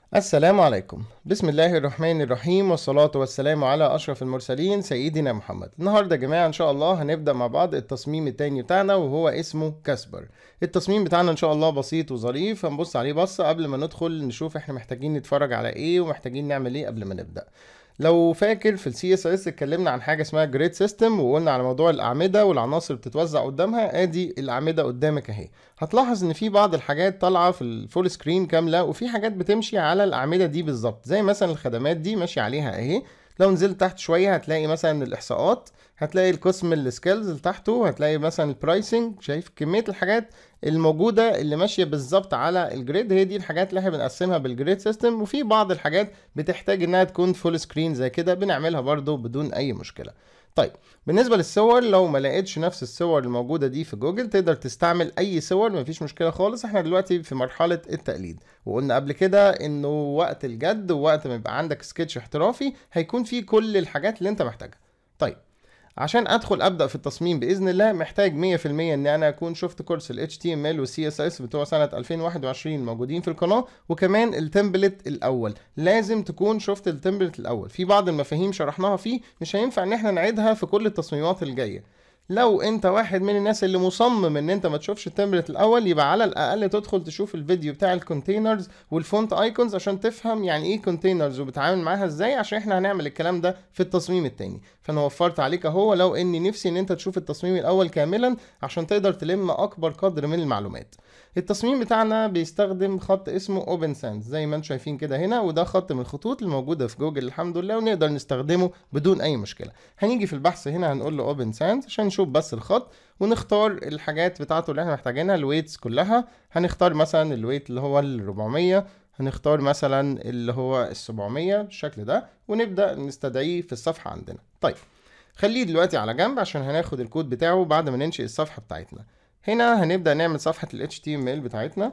السلام عليكم بسم الله الرحمن الرحيم والصلاة والسلام على أشرف المرسلين سيدنا محمد النهاردة يا جماعة إن شاء الله هنبدأ مع بعض التصميم التاني بتاعنا وهو اسمه كاسبر التصميم بتاعنا إن شاء الله بسيط وظريف هنبص عليه بصة قبل ما ندخل نشوف إحنا محتاجين نتفرج على إيه ومحتاجين نعمل إيه قبل ما نبدأ لو فاكر في السي اس اس اتكلمنا عن حاجه اسمها جريد سيستم وقلنا على موضوع الاعمده والعناصر بتتوزع قدامها ادي الاعمده قدامك اهي هتلاحظ ان في بعض الحاجات طالعه في الفول سكرين كامله وفي حاجات بتمشي على الاعمده دي بالظبط زي مثلا الخدمات دي ماشي عليها اهي لو نزلت تحت شويه هتلاقي مثلا الاحصاءات هتلاقي القسم السكيلز اللي تحته هتلاقي مثلا البرايسنج شايف كميه الحاجات الموجوده اللي ماشيه بالظبط على الجريد هي دي الحاجات اللي احنا بنقسمها بالجريد سيستم وفي بعض الحاجات بتحتاج انها تكون فول سكرين زي كده بنعملها برضو بدون اي مشكله طيب بالنسبه للصور لو ما لقيتش نفس الصور الموجوده دي في جوجل تقدر تستعمل اي صور مفيش مشكله خالص احنا دلوقتي في مرحله التقليد وقلنا قبل كده انه وقت الجد ووقت ما يبقى عندك سكتش احترافي هيكون فيه كل الحاجات اللي انت محتاجها طيب عشان ادخل ابدا في التصميم باذن الله محتاج 100% ان انا اكون شفت كورس ال HTML وال CSS بتوع سنه 2021 موجودين في القناه وكمان التمبلت الاول لازم تكون شفت التمبلت الاول في بعض المفاهيم شرحناها فيه مش هينفع ان احنا نعيدها في كل التصميمات الجايه لو انت واحد من الناس اللي مصمم ان انت ما تشوفش التمبلت الاول يبقى على الاقل تدخل تشوف الفيديو بتاع الكونتينرز والفونت ايكونز عشان تفهم يعني ايه كونتينرز وبتعامل معاها ازاي عشان احنا هنعمل الكلام ده في التصميم التاني فانا وفرت عليك اهو لو اني نفسي ان انت تشوف التصميم الاول كاملا عشان تقدر تلم اكبر قدر من المعلومات التصميم بتاعنا بيستخدم خط اسمه اوبن ساندز زي ما انتم شايفين كده هنا وده خط من الخطوط الموجوده في جوجل الحمد لله ونقدر نستخدمه بدون اي مشكله هنيجي في البحث هنا هنقول له اوبن ساندز عشان نشوف بس الخط ونختار الحاجات بتاعته اللي احنا محتاجينها الويتس كلها هنختار مثلا الويت اللي هو ال 400 هنختار مثلا اللي هو ال 700 بالشكل ده ونبدا نستدعيه في الصفحه عندنا طيب خليه دلوقتي على جنب عشان هناخد الكود بتاعه بعد ما ننشئ الصفحه بتاعتنا هنا هنبدأ نعمل صفحة ال HTML بتاعتنا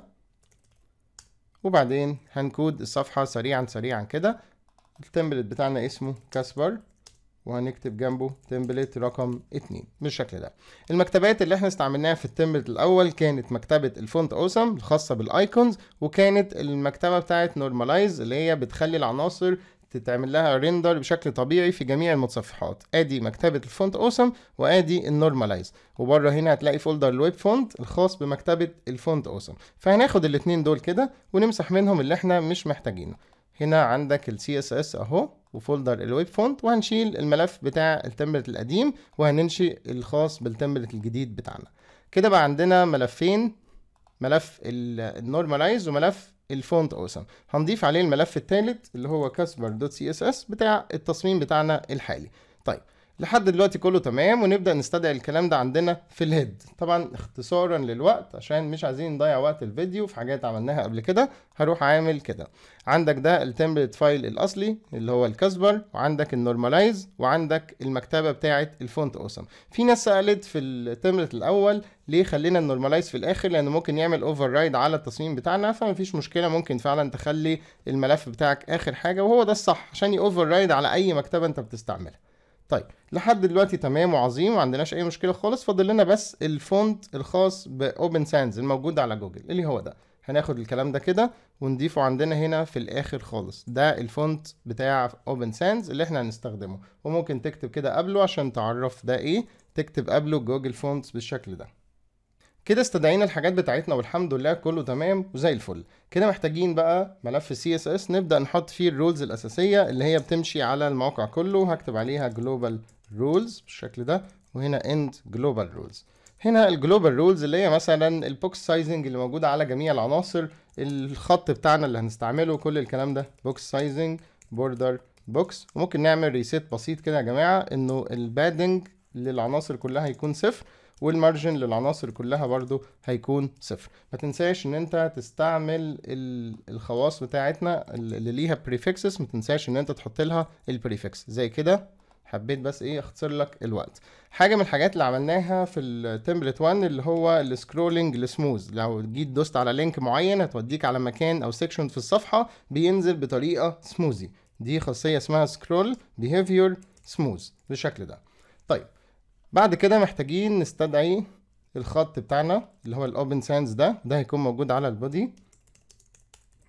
وبعدين هنكود الصفحة سريعا سريعا كده التمبلت بتاعنا اسمه كاسبر وهنكتب جنبه تمبلت رقم اتنين بالشكل ده المكتبات اللي احنا استعملناها في التمبلت الاول كانت مكتبة الفونت اوسم الخاصة بالايكونز وكانت المكتبة بتاعت نورماليز اللي هي بتخلي العناصر تتعمل لها ريندر بشكل طبيعي في جميع المتصفحات ادي مكتبه الفونت اوسم وادي النورماليز وبره هنا هتلاقي فولدر الويب فونت الخاص بمكتبه الفونت اوسم فهناخد الاثنين دول كده ونمسح منهم اللي احنا مش محتاجينه هنا عندك السي اس اس اهو وفولدر الويب فونت وهنشيل الملف بتاع التمبلت القديم وهننشئ الخاص بالتمبلت الجديد بتاعنا كده بقى عندنا ملفين ملف النورماليز وملف الفونت اوسم هنضيف عليه الملف الثالث اللي هو كاسبر دوت سي اس اس بتاع التصميم بتاعنا الحالي طيب لحد دلوقتي كله تمام ونبدا نستدعي الكلام ده عندنا في الهيد طبعا اختصارا للوقت عشان مش عايزين نضيع وقت الفيديو في حاجات عملناها قبل كده هروح عامل كده عندك ده التمبلت فايل الاصلي اللي هو الكاسبر وعندك النورماليز وعندك المكتبه بتاعه الفونت اوسم في ناس سالت في التمبلت الاول ليه خلينا النورماليز في الاخر لانه ممكن يعمل اوفر رايد على التصميم بتاعنا فمفيش مشكله ممكن فعلا تخلي الملف بتاعك اخر حاجه وهو ده الصح عشان يوفر رايد على اي مكتبه انت بتستعملها طيب لحد دلوقتي تمام وعظيم وما عندناش اي مشكله خالص فاضل لنا بس الفونت الخاص باوبن ساندز الموجود على جوجل اللي هو ده هناخد الكلام ده كده ونضيفه عندنا هنا في الاخر خالص ده الفونت بتاع اوبن ساندز اللي احنا هنستخدمه وممكن تكتب كده قبله عشان تعرف ده ايه تكتب قبله جوجل فونتس بالشكل ده كده استدعينا الحاجات بتاعتنا والحمد لله كله تمام وزي الفل كده محتاجين بقى ملف سي اس اس نبدا نحط فيه الرولز الاساسيه اللي هي بتمشي على الموقع كله هكتب عليها جلوبال رولز بالشكل ده وهنا اند جلوبال رولز هنا الجلوبال رولز اللي هي مثلا البوكس سايزنج اللي موجوده على جميع العناصر الخط بتاعنا اللي هنستعمله كل الكلام ده بوكس سايزنج بوردر بوكس وممكن نعمل ريسيت بسيط كده يا جماعه انه البادنج للعناصر كلها هيكون صفر والمارجن للعناصر كلها برضو هيكون صفر ما تنساش ان انت تستعمل الخواص بتاعتنا اللي ليها بريفكسس ما تنساش ان انت تحط لها البريفكس زي كده حبيت بس ايه اختصر لك الوقت حاجه من الحاجات اللي عملناها في التمبلت 1 اللي هو السكرولنج السموز لو جيت دوست على لينك معين هتوديك على مكان او سيكشن في الصفحه بينزل بطريقه سموزي دي خاصيه اسمها سكرول بيهيفير سموز بالشكل ده طيب بعد كده محتاجين نستدعي الخط بتاعنا اللي هو الاوبن ساندز ده ده هيكون موجود على البودي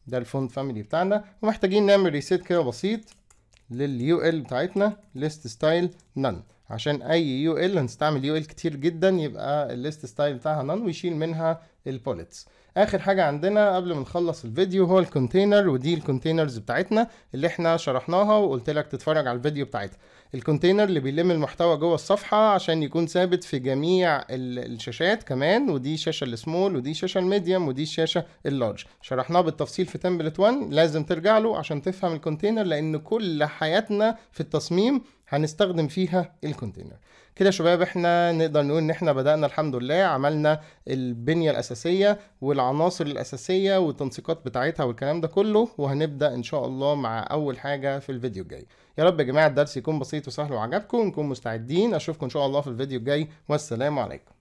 ده الفونت فاميلي بتاعنا ومحتاجين نعمل ريسيت كده بسيط لليو ال بتاعتنا ليست ستايل نون عشان اي يو ال هنستعمل يو ال كتير جدا يبقى الليست ستايل بتاعها نون ويشيل منها البوليتس اخر حاجه عندنا قبل ما نخلص الفيديو هو الكونتينر ودي الكونتينرز بتاعتنا اللي احنا شرحناها وقلت لك تتفرج على الفيديو بتاعتها الكونتينر اللي بيلم المحتوى جوه الصفحه عشان يكون ثابت في جميع الشاشات كمان ودي الشاشه السمول ودي الشاشه الميديوم ودي الشاشه اللارج شرحناه بالتفصيل في تمبلت 1 لازم ترجع له عشان تفهم الكونتينر لان كل حياتنا في التصميم هنستخدم فيها الكونتينر كده يا شباب احنا نقدر نقول ان احنا بدأنا الحمد لله عملنا البنية الأساسية والعناصر الأساسية والتنسيقات بتاعتها والكلام ده كله وهنبدأ إن شاء الله مع أول حاجة في الفيديو الجاي يا رب يا جماعة الدرس يكون بسيط وسهل وعجبكم ونكون مستعدين أشوفكم إن شاء الله في الفيديو الجاي والسلام عليكم